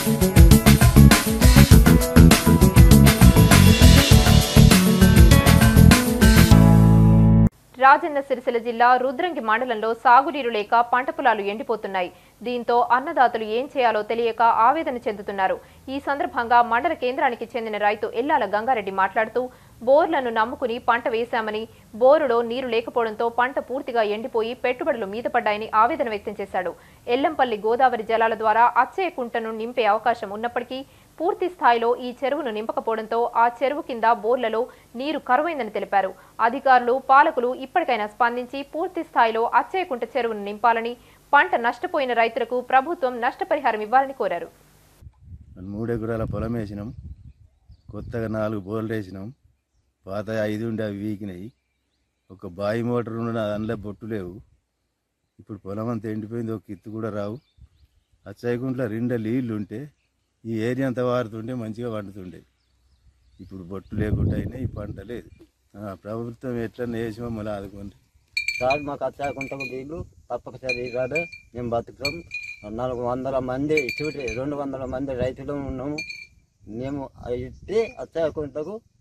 రాజన్న సిరిసిల్ల జిల్లా రుద్రంగి మండలంలో సాగునీరు లేక పంట పొలాలు ఎండిపోతున్నాయి దీంతో అన్నదాతలు ఏం చేయాలో తెలియక ఆవేదన చెందుతున్నారు ఈ సందర్భంగా మండల కేంద్రానికి చెందిన రైతు ఎల్లాల గంగారెడ్డి మాట్లాడుతూ బోర్లను నమ్ముకుని పంట వేశామని బోరులో నీరు లేకపోవడంతో పంట పూర్తిగా ఎండిపోయి పెట్టుబడులు మీద పడ్డాయని ఆవేదన వ్యక్తం చేశాడు ఎల్లంపల్లి గోదావరి జలాల ద్వారా అచ్చయ్య కుంటను నింపే అవకాశం ఉన్నప్పటికీ పూర్తి స్థాయిలో ఈ చెరువును నింపకపోవడంతో ఆ చెరువు కింద బోర్లలో నీరు కరువైందని తెలిపారు అధికారులు పాలకులు ఇప్పటికైనా స్పందించి పూర్తి స్థాయిలో అచ్చయ్యకుంట చెరువును నింపాలని పంట నష్టపోయిన రైతులకు ప్రభుత్వం నష్టపరిహారం ఇవ్వాలని కోరారు మూడు ఎకరాల పొలం వేసినాం కొత్తగా నాలుగు బోర్లు వేసినాం పాత ఐదు ఉండి అవి వీకినాయి ఒక బాయి మోటార్ ఉన్న అందులో బొట్టు లేవు ఇప్పుడు పొలం అంతా ఎండిపోయింది ఒక కిత్తు కూడా రావు అచ్చాయకుంట్లో రెండు నీళ్ళు ఉంటే ఈ ఏరియా అంతా వారుతుంటే మంచిగా పండుతుండే ఇప్పుడు బొట్టు లేకుండా అయినా ఈ పంట లేదు ఆ, ప్రభుత్వం ఎట్లా వేసిమో మళ్ళీ ఆదుకోండి సార్ మాకు వచ్చాకుంటాము వీళ్ళు తప్పకసారి రాదు మేము బతుకుతాం నాలుగు వందల మంది చూటి రెండు వందల మంది రైతులు ఉన్నాము మేము ఇస్తే వచ్చాకుంటకు